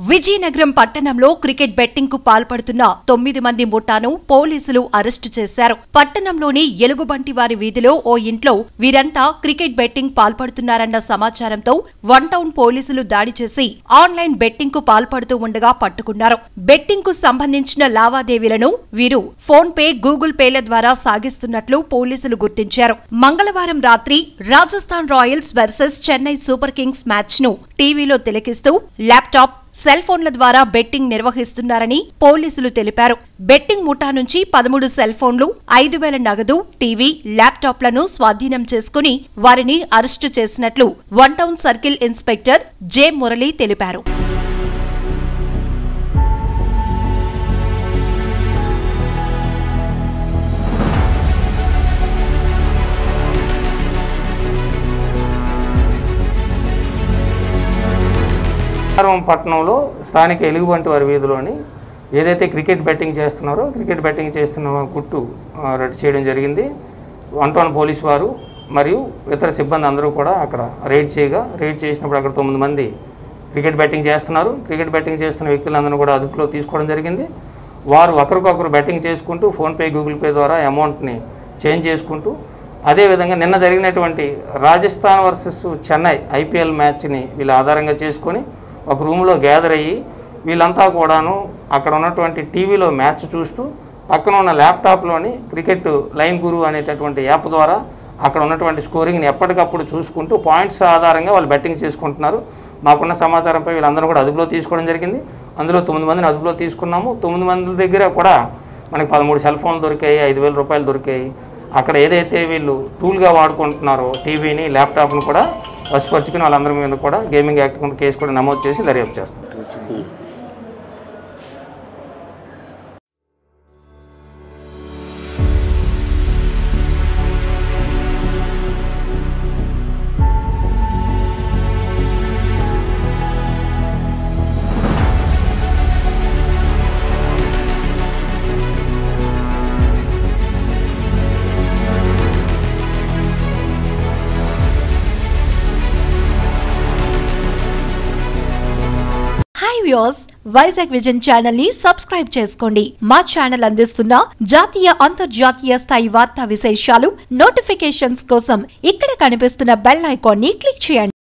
విజయనగరం పట్టణంలో cricket betting కు పాల్పడుతున్న తొమ్మిది మంది ముఠాను పోలీసులు అరెస్టు చేశారు పట్టణంలోని ఎలుగుబంటి వారి వీధిలో ఓ ఇంట్లో వీరంతా క్రికెట్ బెట్టింగ్ పాల్పడుతున్నారన్న సమాచారంతో వన్ టౌన్ పోలీసులు దాడి చేసి ఆన్లైన్ బెట్టింగ్ కు పాల్పడుతూ ఉండగా పట్టుకున్నారు బెట్టింగ్ కు సంబంధించిన లావాదేవీలను వీరు ఫోన్ పే గూగుల్ పేల ద్వారా సాగిస్తున్నట్లు పోలీసులు గుర్తించారు మంగళవారం రాత్రి Rajasthan Royals versus Chennai Super Kings match ను టీవీలో తిలకిస్తూ ల్యాప్టాప్ సెల్ ఫోన్ల ద్వారా బెట్టింగ్ నిర్వహిస్తున్నారని పోలీసులు తెలిపారు బెట్టింగ్ ముఠా నుంచి పదమూడు సెల్ ఫోన్లు ఐదు వేల నగదు టీవీ ల్యాప్టాప్లను స్వాధీనం చేసుకుని వారిని అరెస్టు చేసినట్లు one town circle inspector J Murali తెలిపారు విజయనగరం పట్టణంలో స్థానిక ఎలుగుబంటి వారి వీధిలోని ఏదైతే క్రికెట్ బెట్టింగ్ చేస్తున్నారో క్రికెట్ బెట్టింగ్ చేస్తున్న గుట్టు ఆ, రట్టు చేయడం జరిగింది వన్ టౌన్ పోలీస్ వారు మరియు ఇతర సిబ్బంది అందరూ కూడా అక్కడ రైడ్ చేయగా రైడ్ చేసినప్పుడు అక్కడ తొమ్మిది మంది క్రికెట్ బెట్టింగ్ చేస్తున్నారు క్రికెట్ బెట్టింగ్ చేస్తున్న వ్యక్తులందరూ కూడా అదుపులో తీసుకోవడం జరిగింది వారు ఒకరికొకరు బెట్టింగ్ చేసుకుంటూ ఫోన్పే గూగుల్ పే ద్వారా అమౌంట్ని చేంజ్ చేసుకుంటూ అదేవిధంగా నిన్న జరిగినటువంటి రాజస్థాన్ వర్సెస్ చెన్నై ఐపీఎల్ మ్యాచ్ని వీళ్ళు ఆధారంగా చేసుకొని ఒక రూమ్లో గ్యాదర్ అయ్యి వీళ్ళంతా కూడాను అక్కడ ఉన్నటువంటి టీవీలో మ్యాచ్ చూస్తూ పక్కన ఉన్న ల్యాప్టాప్లోని క్రికెట్ లైన్ గురు అనేటటువంటి యాప్ ద్వారా అక్కడ ఉన్నటువంటి స్కోరింగ్ని ఎప్పటికప్పుడు చూసుకుంటూ పాయింట్స్ ఆధారంగా వాళ్ళు బెట్టింగ్ చేసుకుంటున్నారు మాకున్న సమాచారంపై వీళ్ళందరూ కూడా అదుపులో తీసుకోవడం జరిగింది అందులో తొమ్మిది మందిని అదుపులో తీసుకున్నాము తొమ్మిది మంది దగ్గర కూడా మనకి పదమూడు సెల్ ఫోన్లు దొరికాయి ఐదు వేల రూపాయలు దొరికాయి అక్కడ ఏదైతే వీళ్ళు టూల్గా వాడుకుంటున్నారో టీవీని ల్యాప్టాప్ను కూడా వశపరుచుకుని వాళ్ళందరి మీద కూడా గేమింగ్ యాక్ట్ కింద కేసు కూడా నమోదు చేసి దర్యాప్తు చేస్తాం hi views Vizag vision channel ని సబ్స్క్రైబ్ చేసుకోండి మా ఛానల్ అందిస్తున్న జాతీయ అంతర్జాతీయ స్థాయి వార్తా విశేషాలు నోటిఫికేషన్స్ కోసం ఇక్కడ కనిపిస్తున్న బెల్ ఐకాన్ ని క్లిక్ చేయండి